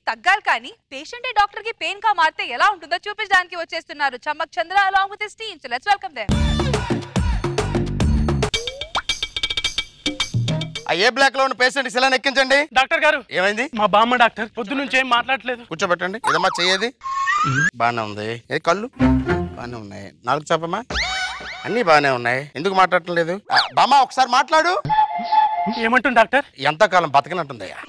తగ్గాలి కానీ patient doctor కి పెయిన్ గా మారితే ఎలా ఉంటుందో చూపించడానికి వచ్చేస్తున్నారు Chammak Chandra along with his team let's welcome them ఆ ఏ బ్లాక్ లో ఉన్న పేషెంట్ శిలాన్ని ఎక్కించండి డాక్టర్ గారు ఏమైంది మా బామ్మ డాక్టర్ పొద్దు నుంచి ఏం మాట్లాడలేదు కూర్చోబెట్టండి ఏదమ్మా చెయ్యేది బాగానే ఉంది ఏ కళ్ళు బాగానే ఉన్నాయి నాలుగు చెప్పమ్మా అన్నీ బాగానే ఉన్నాయి ఎందుకు మాట్లాడటం లేదు ఆ, బామ్మ ఒకసారి మాట్లాడు ఏమంటుంది డాక్టర్ ఎంతకాలం బతకనట్టుందయ్యా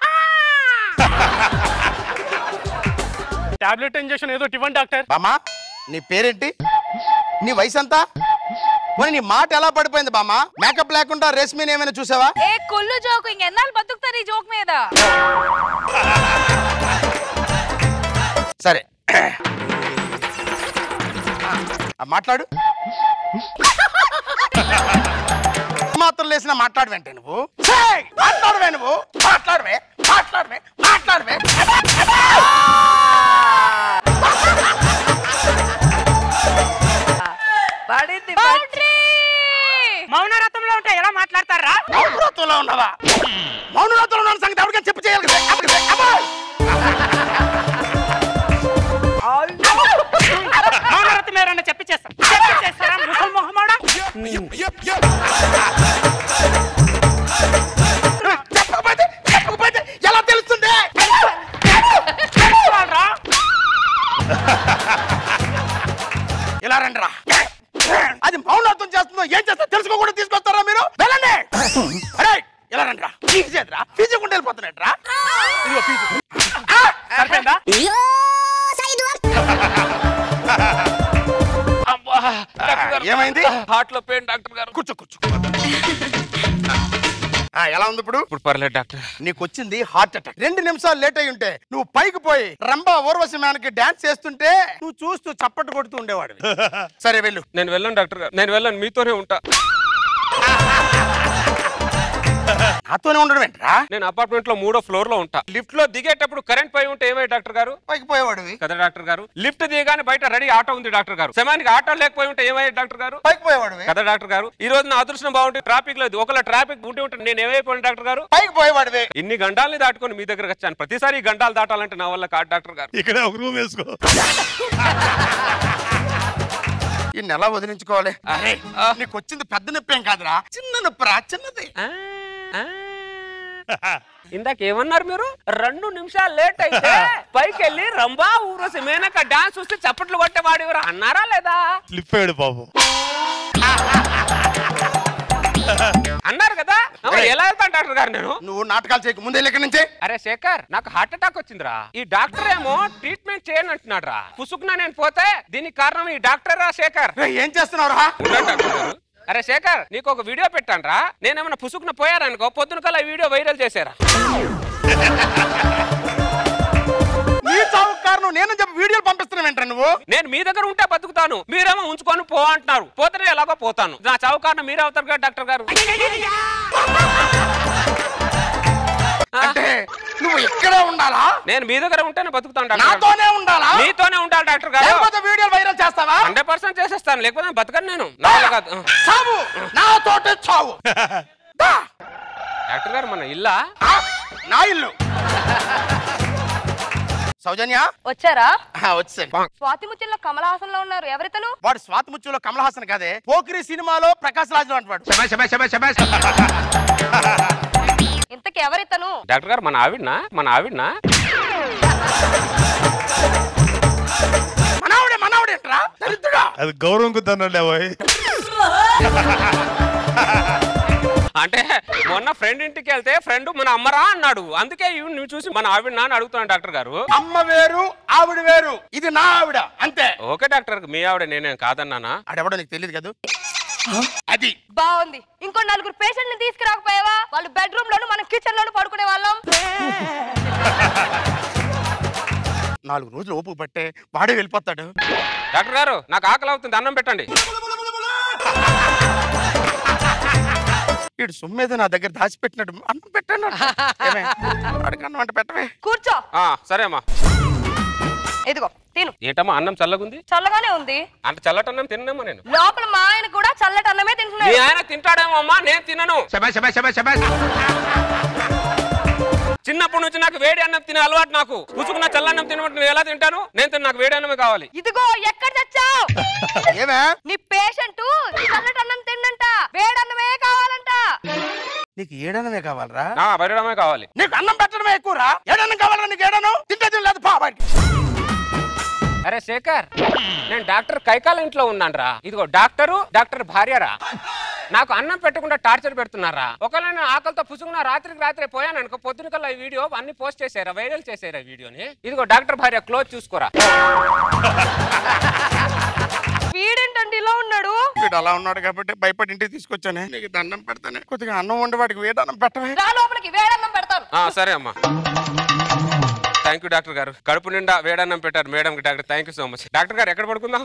టాబ్లెట్ ఇంజెక్షన్ ఏదో ఇవ్వండి డాక్టర్ బామ్మ నీ పేరేంటి నీ వయసు ఎంత పోనీ నీ మాట ఎలా పడిపోయింది బామ్మ మేకప్ లేకుండా రేస్మీని ఏమైనా చూసావా ఏ కుళ్ళు జోకు ఇంకెన్నాళ్ళు బతుకుతారు ఈ జోక్ మీద సరే ఆ, మాట్లాడు మాత్రం లేసిన మాట్లాడవేంటి నువ్వు ఛేయ్! మాట్లాడవే నువ్వు మాట్లాడవే మాట్లాడవే మాట్లాడవే పడింది మౌనరథంలో ఉంటే ఎలా మాట్లాడతారా మౌనవ్రతంలో ఉన్నావా మౌనవ్రతంలో ఉన్న సంగతి ఎవరికైనా చెప్పి చేయాలి కదా అబ్బే, అబ్బోయ్! మౌనరథం ఎవరన్నా చెప్పి చేస్తాం చెప్పి చేస్తారా ముసలి మొహమాడా చెప్పకపోతే చెప్పకపోతే ఎలా తెలుస్తుంది తెలుసుకోవాలరా? ఇలా రండి రా అది మౌనత్వం చేస్తుందో ఏం చేస్తా తెలుసుకోకుండా తీసుకొస్తారా మీరు వెళ్ళండి అరే ఇలా రండి రా ఫీజు చేద్దురా ఫీజు కుంటే వెళ్ళిపోతున్నట్టు రా ఇదిగో ఫీజు సరిపోయిందా ఏమైంది హార్ట్ లో పెయిన్ డాక్టర్ గారు కూర్చో కూర్చో ఆ, ఎలా ఉంది ఇప్పుడు ఇప్పుడు పర్లేదు డాక్టర్ నీకు వచ్చింది హార్ట్ అటాక్ రెండు నిమిషాలు లేట్ అయి ఉంటే నువ్వు పైకి పోయి రంభా ఊర్వశి మేనకి డాన్స్ చేస్తుంటే నువ్వు చూస్తూ చప్పట్లు కొడుతూ ఉండేవాడు సరే వెళ్ళు నేను వెళ్ళను డాక్టర్ గారు నేను వెళ్ళను మీతోనే ఉంటా నాతోనే ఉండడం ఏంట్రా నేను అపార్ట్మెంట్ లో మూడో ఫ్లోర్ లో ఉంటా లిఫ్ట్ లో దిగేటప్పుడు కరెంట్ పై ఉంటే ఏమై డాక్టర్ గారు పైకి పోయేవాడివి కదా డాక్టర్ గారు లిఫ్ట్ దిగగానే బయట రెడీ ఆటో ఉంది డాక్టర్ గారు సమయానికి ఆటో లేకపోయి ఉంటే ఏమయ్యే డాక్టర్ గారు పైకి పోయేవాడివి కదా డాక్టర్ గారు ఈ రోజు నా అదృష్టం బాగుంటే ట్రాఫిక్ లేదు ఒకవేళ ట్రాఫిక్ ఉంటే ఉంటే నేను ఏమైపోయాను డాక్టర్ గారు పైకి పోయేవాడివి ఇన్ని గండాల్ని దాటుకొని మీ దగ్గరకు వచ్చాను ప్రతిసారి ఈ గండాలు దాటాలంటే నా వల్ల కాదు డాక్టర్ గారు ఇక్కడే ఒక రూమ్ వేసుకో ఈ నెల వదిలించుకోవాలి అరే నీకు వచ్చింది పెద్ద నొప్పి ఏం కాదురా చిన్న నొప్పిరా చిన్నది ఆ, ఆ. ఇందాక ఏమన్నారు మీరు రెండు నిమిషాలు లేట్ అయితే పైకి వెళ్ళి రంభా ఊరసి మేనక డాన్స్ చూస్తే చప్పట్లు కొట్టేవాడు ఎవరు అన్నారా లేదా స్లిప్ అయ్యాడు పాపం అన్నారు కదా అమ్మ, ఎలా వెళ్తాను డాక్టర్ గారు నేను నువ్వు నాటకాలు చేయకు ముందే ఇక్కడి నుంచి అరే శేఖర్ నాకు హార్ట్ అటాక్ వచ్చిందిరా ఈ డాక్టర్ ఏమో ట్రీట్మెంట్ చేయను అంటున్నాడు రా పుసుకున్నా నేను పోతే దీనికి కారణం ఈ డాక్టర్ రా శేఖర్ రేయ్, ఏం చేస్తున్నావురా ఉండండి డాక్టర్ గారు. అరే శేఖర్ నీకు ఒక వీడియో పెట్టాను రా నేనేమన్నా పుసుకున పోయారనుకో పొద్దున కల్లా ఈ వీడియో వైరల్ చేశారా నీ చావు కారణం నేను చెప్పి వీడియోలు పంపిస్తున్నావు ఏంట్రా నువ్వు నేను మీ దగ్గర ఉంటే బతుకుతాను మీరేమో ఉంచుకొని పో అంటున్నారు పోతేనే ఎలాగో పోతాను నా చావు కారణం మీరే అవుతారు కదా డాక్టర్ గారు ఆ, అంటే నువ్వు ఇక్కడే ఉండాలా నేను మీ దగ్గర ఉంటేనే బతుకుతాను డాక్టర్ గారు నాతోనే ఉండాలా మీతోనే ఉండాలి డాక్టర్ గారు లేకపోతే వీడియోలు వైరల్ చేస్తావా హండ్రెడ్ పర్సెంట్ చేసేస్తాను లేకపోతే బతకను నేను నా వల్ల కాదు చావు నాతోటే చావు దా. డాక్టర్ గారు మన ఇల్లా ఆ, నా ఇల్లు సౌజన్య వచ్చారా ఆ, వచ్చేసాను స్వాతి ముత్యంలో కమల్ హాసన్ లో ఉన్నారు ఎవరితను వాడు స్వాతిముత్యంలో కమల్ హాసన్ కాదే పోకిరి సినిమాలో ప్రకాశ్ రాజు అంటున్నాడు ఇంతకి ఎవరితను డాక్టర్ గారు మన ఆవిడనా మన ఆవిడనా మనవాడే మనవాడేంట్రా దరిద్రుడా అది గౌరవం కుదన్నాడు బాయ్ అంటే మొన్న ఫ్రెండ్ ఇంటికి వెళ్తే ఫ్రెండ్ మన అమ్మరా అన్నాడు అందుకే ఈవిడ నువ్వు చూసి మన ఆవిడనా అని అడుగుతున్నాను డాక్టర్ గారు అమ్మ వేరు ఆవిడ వేరు ఇది నా ఆవిడ అంతే ఓకే డాక్టర్ మీ ఆవిడ నేనేం కాదన్నానా ఆడెవడో నీకు తెలియదు కదా అది బాగుంది ఇంకో నలుగురు పేషెంట్ ని తీసుకురాకపోయావా వాళ్ళు బెడ్రూమ్ లోను మనం కిచెన్ లోను పడుకునే వాళ్ళం నాలుగు రోజులు ఓపు పట్టే వాడే వెళ్ళిపోతాడు డాక్టర్ గారు నాకు ఆకలి అవుతుంది అన్నం పెట్టండి వీడు సొమ్మేదో నా దగ్గర దాచిపెట్టినాడు అన్నం పెట్టాను ఏమే? వాడికి అన్నం అంటే పెట్టవే కూర్చో ఆ, సరే అమ్మా ఇదిగో తిను ఏంటమ్మా అన్నం చల్లగుంది చల్లగానే ఉంది అంత చల్లటన్నం తిన్నామా నేను లోపల మా ఆయన కూడా చల్లటి అన్నమే మీ తింటున్నాడు ఆయన తింటాడేమో అమ్మా నేను తినను చిన్నప్పటి నుంచి నాకు వేడి అన్నం తినే అలవాటు నాకు పుసుకున్న చల్లన్నం తినమంటే నేను ఎలా తింటాను నేను తిన్న నాకు వేడి అన్నమే కావాలి ఇదిగో ఎక్కడ చచ్చావు ఏమే నీ పేషెంట్ చల్లటి అన్నం తిండంట వేడన్నమే కావాలంట నీకు ఏడనమే కావాలరా నా పరిణామే కావాలి నీకు అన్నం పెట్టడమే ఎక్కువరా ఏడన్నం కావాలరా నీకు ఏడను తింటే తినలేదు పా బయటికి అరే శేఖర్ నేను డాక్టర్ కైకాల ఇంట్లో ఉన్నాను రా ఇదిగో డాక్టరు డాక్టర్ భార్యరా నాకు అన్నం పెట్టకుండా టార్చర్ పెడుతున్నారా ఒకవేళ నేను ఆకలితో పుసుకున్న రాత్రికి రాత్రి పోయాను అనుకో పొద్దున కల్లా ఈ వీడియో అన్ని పోస్ట్ చేశారా వైరల్ చేశారా వీడియోని ఇదిగో డాక్టర్ భార్య క్లోజ్ చూసుకోరా వీడేంటండి ఇలా ఉన్నాడు వీడు అలా ఉన్నాడు కాబట్టి భయపడి ఇంటికి తీసుకొచ్చానే నీకు దండం పెడతానే కొద్దిగా అన్నం వండి వాడికి వేడన్నం పెట్టవే రా లోపలికి వేడన్నం పెడతాను ఆ, సరే అమ్మా థ్యాంక్ యూ డాక్టర్ గారు కడుపు నిండా వేడన్నం పెట్టారు madam doctor thank you so much doctor గారు ఎక్కడ పడుకుందాం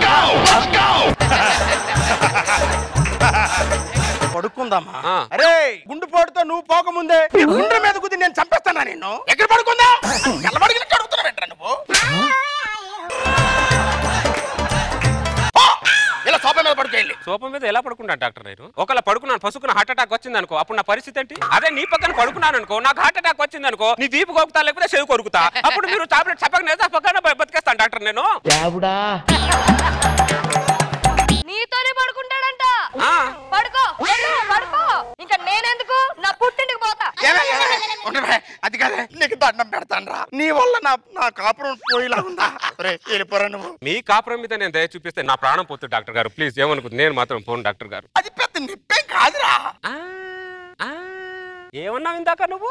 పడుకుందామా ఆ. అరే గుండుపోటుతో నువ్వు పోకముందే గుండ్ర మీద కుది నేను చంపేస్తానా నిన్ను ఎక్కడ పడుకుందా ఎల్లబడికి అడుగుతున్నా పెట్టరా నువ్వు పో! ఇలా సోఫా మీద పడుకోండి సోఫా మీద ఎలా పడుకుంటాను డాక్టర్ నేను ఒకవేళ పడుకున్నాను పసుకున్న హార్ట్ అటాక్ వచ్చింది అనుకో అప్పుడు నా పరిస్థితి ఏంటి అదే నీ పక్కన పడుకున్నాను అనుకో నాకు హార్ట్ అటాక్ వచ్చింది అనుకో నీ వీపు కొరుకుతా లేకపోతే చెవి కొరుకుతా అప్పుడు మీరు టాబ్లెట్ చెప్పక నేత పక్కన బ- బతికేస్తాను డాక్టర్ నేను నీతోనే పడుకుంటాడంట ఆ. పడుకో వెళ్ళు, పడుకో ఇంకా నేనెందుకు నా పుట్టింటికి పోతా ఏమే, ఏమే, ఉండవే. అది కాదే నీకు దండం పెడతాను రా నీ వల్ల నా నా కాపురం పోయిలా ఉందా రే వెళ్ళిపోరా నువ్వు మీ కాపురం మీద నేను దయ చూపిస్తే నా ప్రాణం పోతుంది డాక్టర్ గారు ప్లీజ్ ఏమనుకుంది నేను మాత్రం పోను డాక్టర్ గారు అది పెద్ద నిప్పేం కాదురా ఆ, ఆ, ఏమన్నావు ఇందాక నువ్వు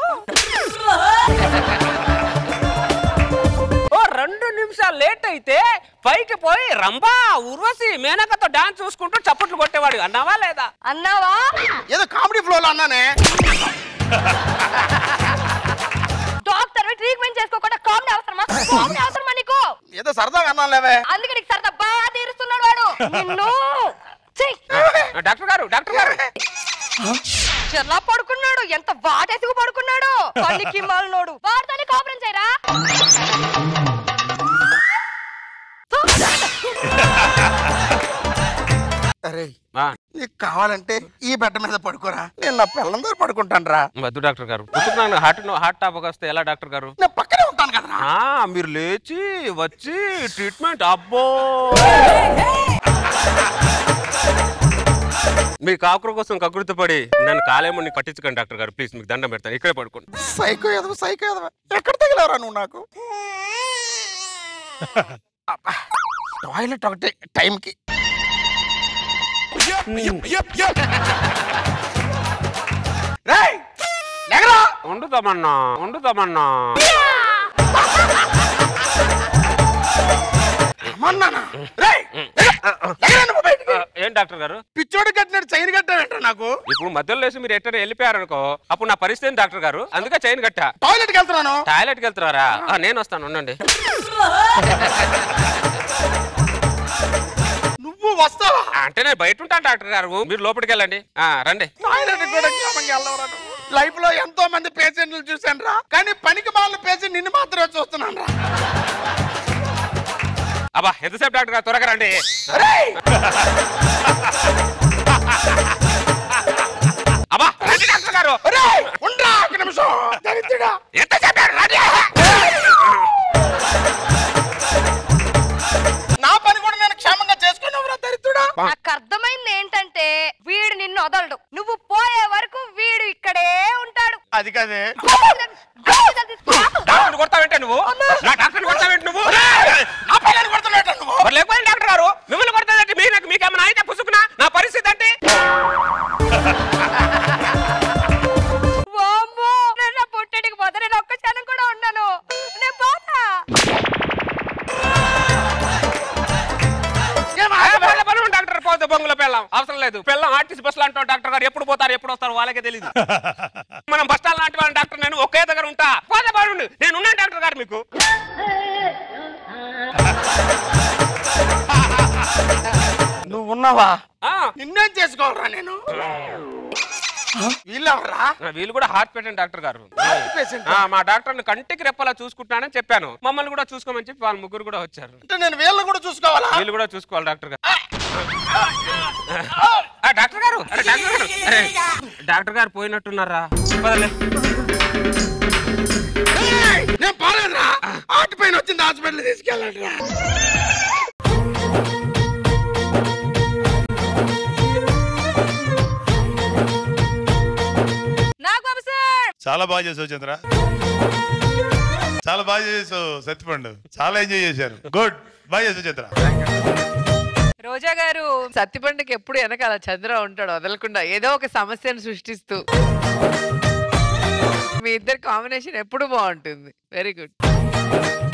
ఓ రెండు నిమిషాలు లేట్ అయితే పైకి పోయి రంభా ఉర్వశి మేనకతో డాన్స్ చూసుకుంటూ చప్పట్లు కొట్టేవాడు అన్నావా లేదా అన్నావా ఏదో కామెడీ ఫ్లోలో అన్నానే డాక్టర్ ట్రీట్మెంట్ చేసుకోకుండా కామెడీ అవసరమా కామెడీ అవసరమా నీకు ఏదో సరదాగా అన్నాలేవే అందుకే నీకు సరదా బాగా తీరుస్తున్నాడు వాడు నిన్ను ఛీ! ఆ, డాక్టర్ గారు డాక్టర్ గారు ఎలా పడుకున్నాడు ఎంత వాటేసుకు పడుకున్నాడు పనికి మాలినోడు వాడితోనే కాపురం చేయరా అరే ఆ, నీకు కావాలంటే ఈ బెడ్ మీద పడుకోరా నేను నా పిల్లలందరూ పడుకుంటాను రా వద్దు డాక్టర్ గారు పుట్టుకున్నాను హార్ట్ హార్ట్ టాప్ వస్తే ఎలా డాక్టర్ గారు నేను పక్కనే ఉంటాను కదరా ఆ, మీరు లేచి వచ్చి ట్రీట్మెంట్ అబ్బో మీ కాకుర కోసం కకృతి పడి నన్ను కాలేమని పట్టించుకోండి డాక్టర్ గారు ప్లీజ్ మీకు దండం పెడతాను ఇక్కడే పడుకోండి సైకో ఎదవ సైకో ఎదవ ఎక్కడ తగిలేవరా నువ్వు నాకు అబ్బా, టాయిలెట్ ఒకటి టైంకి రేయ్, లేకరా. వండుతామన్నా వండుతామన్నా రమ్మన్నానా? రేయ్, లేకరా నువ్వు బయటికి. ఆ, ఏం డాక్టర్ గారు పిచ్చోడు కట్టినట్టు చైన్ కట్టావేంట్రా నాకు ఇప్పుడు మధ్యలో లేసి మీరు ఎట్ట వెళ్ళిపోయారనుకో అప్పుడు నా పరిస్థితి ఏంటి డాక్టర్ గారు అందుకే చైన్ కట్టా టాయిలెట్కి వెళ్తున్నాను టాయిలెట్కి వెళ్తున్నారా ఆ, నేను వస్తాను ఉండండి నువ్వు వస్తావా అంటే నేను బయట ఉంటాను డాక్టర్ గారు మీరు లోపలికి వెళ్ళండి ఆ, రండి టాయిలెట్ కూడా క్షేమంగా వెళ్ళవరా నువ్వు? లైఫ్ లో ఎంతో మంది పేషెంట్లు చూశాను రా కానీ పనికి మాలిన పేషెంట్ నిన్ను మాత్రమే చూస్తున్నాను రా అబ్బా ఎంతసేపు డాక్టర్ గారు త్వరగా రండి రేయ్! అబ్బా రండి డాక్టర్ గారు రేయ్! ఉండ్రా ఒక్క నిమిషం దరిద్రుడా. ఎంతసేపు రండి నా పని కూడా నేను క్షేమంగా చేసుకున్నావురా దరిద్రుడా నాకు అర్థమైంది ఏంటంటే వీడు నిన్ను వదలడు నువ్వు పోయే వరకు వీడు ఇక్కడే ఉంటాడు అది కదే డాక్టర్ కొడతావేంటే నువ్వు నా డాక్టర్ కొడతావేంటి నువ్వు నా పైన కొడుతున్నాడు నువ్వు మరి లేకపోతే డాక్టర్ గారు మిమ్మల్ని కొడతాదంటే మీ నాకు మీకేమైనా అయితే పుసుకున్నా నా పరిస్థితి అంటే వామ్మో, నేను నా పుట్టింటికి పోతా నేను ఒక్క క్షణం కూడా ఉన్నాను నేను పోతా డాక్టర్ పోతే బొంగుల పెళ్ళాం అవసరం లేదు పెళ్ళం ఆర్టీసీ బస్సులు అంటాం డాక్టర్ గారు ఎప్పుడు పోతారు ఎప్పుడు వస్తారు వాళ్ళకే తెలియదు మనం బస్ స్టాండ్ లాంటి వాళ్ళ డాక్టర్ నేను ఒకే దగ్గర ఉంటా పోతే బాగుండు నేను ఉన్నాను డాక్టర్ గారు మీకు నువ్వు ఉన్నావా ఆ, నిన్నేం చేసుకోవాలరా నేను వీళ్ళెవరా ఆ, వీళ్ళు కూడా హార్ట్ పేషెంట్ డాక్టర్ గారు పేషెంట్ ఆ, మా డాక్టర్ని కంటికి రెప్పలా చూసుకుంటానని చెప్పాను మమ్మల్ని కూడా చూసుకోమని చెప్పి వాళ్ళ ముగ్గురు కూడా వచ్చారు అంటే నేను వీళ్ళని కూడా చూసుకోవాలా వీళ్ళు కూడా చూసుకోవాలి డాక్టర్ గారు ఆ, డాక్టర్ గారు అరే డాక్టర్ గారు అరే డాక్టర్ గారు పోయినట్టున్నారా పదలే హార్ట్ పెయిన్ వచ్చింది హాస్పిటల్ తీసుకెళ్ళండి రా నాగబాబు సార్ చాలా బాగా చేసావు చంద్ర చాలా బాగా చేసావు సత్యపండు చాలా ఎంజాయ్ చేశారు గుడ్ బాగా చేసావు చంద్ర రోజా గారు సత్తిపండుకి ఎప్పుడు వెనకాల చంద్ర ఉంటాడు వదలకుండా ఏదో ఒక సమస్యను సృష్టిస్తూ మీ ఇద్దరు కాంబినేషన్ ఎప్పుడు బాగుంటుంది వెరీ గుడ్